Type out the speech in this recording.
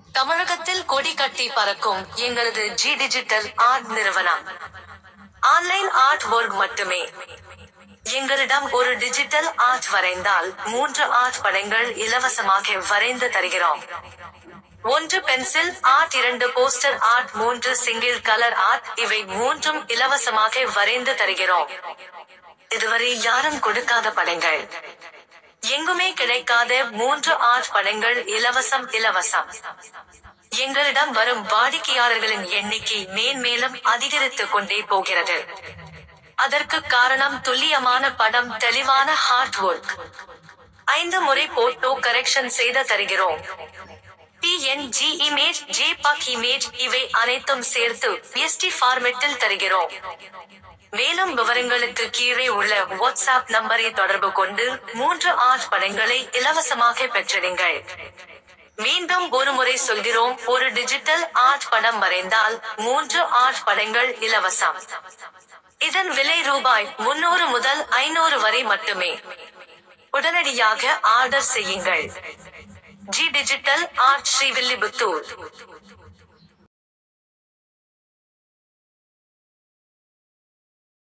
தமிழகத்தில் கொடி கட்டி பறக்கும் எங்களது ஜி டிஜிட்டல் ஆர்ட் நிறுவனம் ஆன்லைன் ஆர்ட் ஒர்க் மட்டுமே எங்களிடம் ஒரு டிஜிட்டல் ஆர்ட் வரைந்தால் மூன்று ஆர்ட் படங்கள் இலவசமாக வரைந்து தருகிறோம் ஒன்று பென்சில் ஆர்ட் இரண்டு போஸ்டர் ஆர்ட் மூன்று சிங்கிள் கலர் ஆர்ட் இவை மூன்றும் இலவசமாக வரைந்து தருகிறோம் இதுவரை யாரும் கொடுக்காத படங்கள் எங்குமே கிடைக்காத மூன்று ஆர்ட் படங்கள் இலவசம் இலவசம் எங்களிடம் வரும் வாடிக்கையாளர்களின் எண்ணிக்கை மேன்மேலும் அதிகரித்துக் கொண்டே போகிறது அதற்கு காரணம் துல்லியமான படம் தெளிவான ஹார்ட் ஒர்க் ஐந்து முறை போட்டோ கரெக்ஷன் செய்து தருகிறோம் PNG இமேஜ் JPEG இமேஜ் இவை அனைத்தும் சேர்த்து எஸ்டி ஃபார்மெட்டில் தருகிறோம் மேலும் விவரங்களுக்கு கீழே உள்ள வாட்ஸ்அப் நம்பரை தொடர்பு கொண்டு மூன்று ஆர்ட் படங்களை இலவசமாக பெற்றிடுங்கள் மீண்டும் ஒரு முறை சொல்கிறோம் ஒரு டிஜிட்டல் ஆர்ட் படம் வரைந்தால் மூன்று ஆர்ட் படங்கள் இலவசம் இதன் விலை ரூபாய் முன்னூறு முதல் ஐநூறு வரை மட்டுமே உடனடியாக ஆர்டர் செய்யுங்கள் ஜி டிஜிட்டல் ஆர்ட் ஸ்ரீவில்லிபுத்தூர்